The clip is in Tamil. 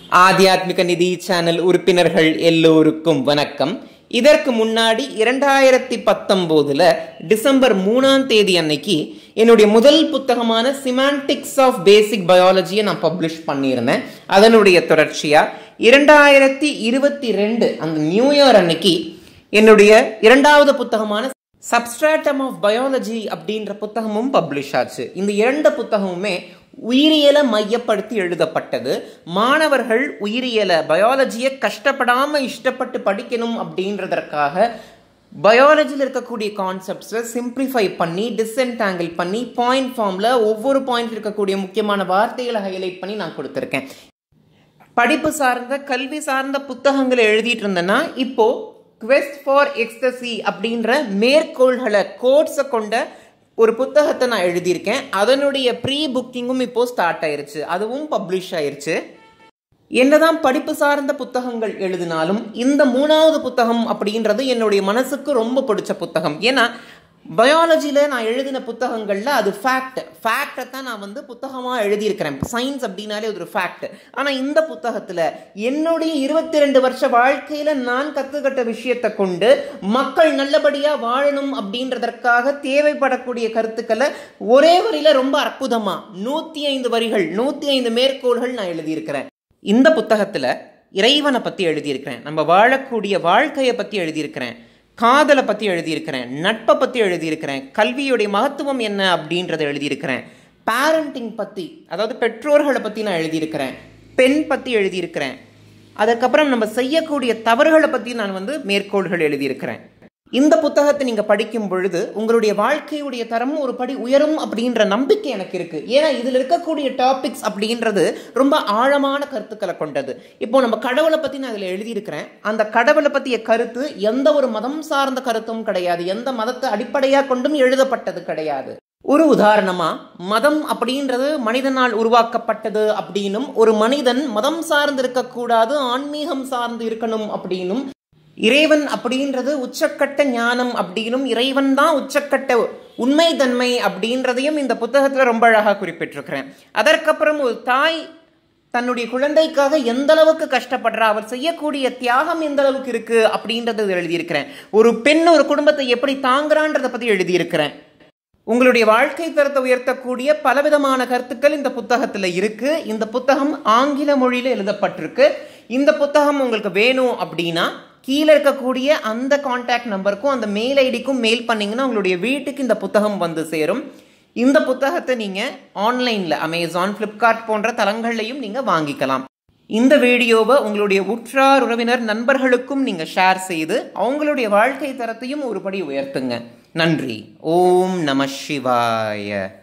ஆத்தியாத்மிக நிதி சேனல் உறுப்பினர்கள் எல்லோருக்கும் வணக்கம் இதற்கு முன்னாடி இரண்டாயிரத்தி பத்தொம்போதுல டிசம்பர் மூணாம் தேதி அன்னைக்கு என்னுடைய முதல் புத்தகமான சிமான்டிக்ஸ் ஆஃப் பேசிக் பயாலஜியை நான் பப்ளிஷ் பண்ணியிருந்தேன் அதனுடைய தொடர்ச்சியா இரண்டாயிரத்தி இருபத்தி ரெண்டு அந்த நியூ இயர் அன்னைக்கு என்னுடைய இரண்டாவது புத்தகமான சப்ஸ்ட்ராட்டம் ஆஃப் பயாலஜி அப்படின்ற புத்தகமும் பப்ளிஷ் ஆச்சு இந்த இரண்டு புத்தகமுமே உயிரியலை மையப்படுத்தி எழுதப்பட்டது மாணவர்கள் உயிரியலை பயாலஜியை கஷ்டப்படாம இஷ்டப்பட்டு படிக்கணும் அப்படின்றதற்காக பயாலஜியில் இருக்கக்கூடிய கான்செப்ட்ஸை சிம்பிளிஃபை பண்ணி டிஸ்என்டாங்கிள் பண்ணி பாயிண்ட் ஃபார்மில் ஒவ்வொரு பாயிண்ட் இருக்கக்கூடிய முக்கியமான வார்த்தைகளை ஹைலைட் பண்ணி நான் கொடுத்துருக்கேன் படிப்பு சார்ந்த கல்வி சார்ந்த புத்தகங்களை எழுதிட்டு இருந்தேன்னா இப்போ குவெஸ்ட் ஃபார் எக்ஸ்டசி அப்படின்ற மேற்கோள்களை கோட்ஸை கொண்ட ஒரு புத்தகத்தை நான் எழுதியிருக்கேன் அதனுடைய ப்ரீ புக்கிங்கும் இப்போ ஸ்டார்ட் ஆயிருச்சு அதுவும் பப்ளிஷ் ஆயிருச்சு என்னதான் படிப்பு சார்ந்த புத்தகங்கள் எழுதினாலும் இந்த மூணாவது புத்தகம் அப்படின்றது என்னுடைய மனசுக்கு ரொம்ப பிடிச்ச புத்தகம் ஏன்னா பயாலஜியில் நான் எழுதின புத்தகங்களில் அது ஃபேக்ட் ஃபேக்டை தான் நான் வந்து புத்தகமாக எழுதியிருக்கிறேன் சயின்ஸ் அப்படின்னாலே அது ஒரு ஃபேக்ட் ஆனால் இந்த புத்தகத்தில் என்னுடைய இருபத்தி ரெண்டு வருஷ வாழ்க்கையில் நான் கற்றுக்கிட்ட விஷயத்தை கொண்டு மக்கள் நல்லபடியாக வாழணும் அப்படின்றதற்காக தேவைப்படக்கூடிய கருத்துக்களை ஒரே வரியில் ரொம்ப அற்புதமாக நூற்றி ஐந்து வரிகள் நூற்றி ஐந்து மேற்கோள்கள் நான் எழுதியிருக்கிறேன் இந்த புத்தகத்தில் இறைவனை பற்றி எழுதியிருக்கிறேன் நம்ம வாழக்கூடிய வாழ்க்கையை பற்றி எழுதியிருக்கிறேன் காதலை பற்றி எழுதியிருக்கிறேன் நட்பை பற்றி எழுதியிருக்கிறேன் கல்வியுடைய மகத்துவம் என்ன அப்படின்றத எழுதியிருக்கிறேன் பேரண்டிங் பற்றி அதாவது பெற்றோர்களை பற்றி நான் எழுதியிருக்கிறேன் பெண் பற்றி எழுதியிருக்கிறேன் அதுக்கப்புறம் நம்ம செய்யக்கூடிய தவறுகளை பற்றி நான் வந்து மேற்கோள்கள் எழுதியிருக்கிறேன் இந்த புத்தகத்தை நீங்கள் படிக்கும் பொழுது உங்களுடைய வாழ்க்கையுடைய தரம் ஒரு படி உயரும் அப்படின்ற நம்பிக்கை எனக்கு இருக்குது ஏன்னா இதில் இருக்கக்கூடிய டாபிக்ஸ் அப்படின்றது ரொம்ப ஆழமான கருத்துக்களை கொண்டது இப்போ நம்ம கடவுளை பற்றி நான் இதில் எழுதியிருக்கிறேன் அந்த கடவுளை பற்றிய கருத்து எந்த ஒரு மதம் சார்ந்த கருத்தும் கிடையாது எந்த மதத்தை அடிப்படையாக கொண்டும் எழுதப்பட்டது கிடையாது ஒரு உதாரணமா மதம் அப்படின்றது மனிதனால் உருவாக்கப்பட்டது அப்படின்னும் ஒரு மனிதன் மதம் சார்ந்து இருக்கக்கூடாது ஆன்மீகம் சார்ந்து இருக்கணும் அப்படின்னும் இறைவன் அப்படின்றது உச்சக்கட்ட ஞானம் அப்படின்னும் இறைவன் தான் உச்சக்கட்ட உண்மை தன்மை அப்படின்றதையும் இந்த புத்தகத்தில் ரொம்ப அழகாக குறிப்பிட்டிருக்கிறேன் அதற்கப்புறம் ஒரு தாய் தன்னுடைய குழந்தைக்காக எந்த அளவுக்கு கஷ்டப்படுறா அவர் செய்யக்கூடிய தியாகம் எந்த அளவுக்கு இருக்கு அப்படின்றத எழுதியிருக்கிறேன் ஒரு பெண் ஒரு குடும்பத்தை எப்படி தாங்குறான்றதை பற்றி எழுதியிருக்கிறேன் உங்களுடைய வாழ்க்கை தரத்தை உயர்த்தக்கூடிய பலவிதமான கருத்துக்கள் இந்த புத்தகத்தில் இருக்கு இந்த புத்தகம் ஆங்கில மொழியில் எழுதப்பட்டிருக்கு இந்த புத்தகம் உங்களுக்கு வேணும் அப்படின்னா கீழே இருக்கக்கூடிய அந்த காண்டாக்ட் நம்பருக்கும் அந்த மெயில் ஐடிக்கும் மெயில் பண்ணிங்கன்னா உங்களுடைய வீட்டுக்கு இந்த புத்தகம் வந்து சேரும் இந்த புத்தகத்தை நீங்கள் ஆன்லைனில் அமேசான் ஃப்ளிப்கார்ட் போன்ற தளங்கள்லையும் நீங்கள் வாங்கிக்கலாம் இந்த வீடியோவை உங்களுடைய உற்றார் உறவினர் நண்பர்களுக்கும் நீங்கள் ஷேர் செய்து அவங்களுடைய வாழ்க்கை தரத்தையும் ஒருபடி உயர்த்துங்க நன்றி ஓம் நம சிவாய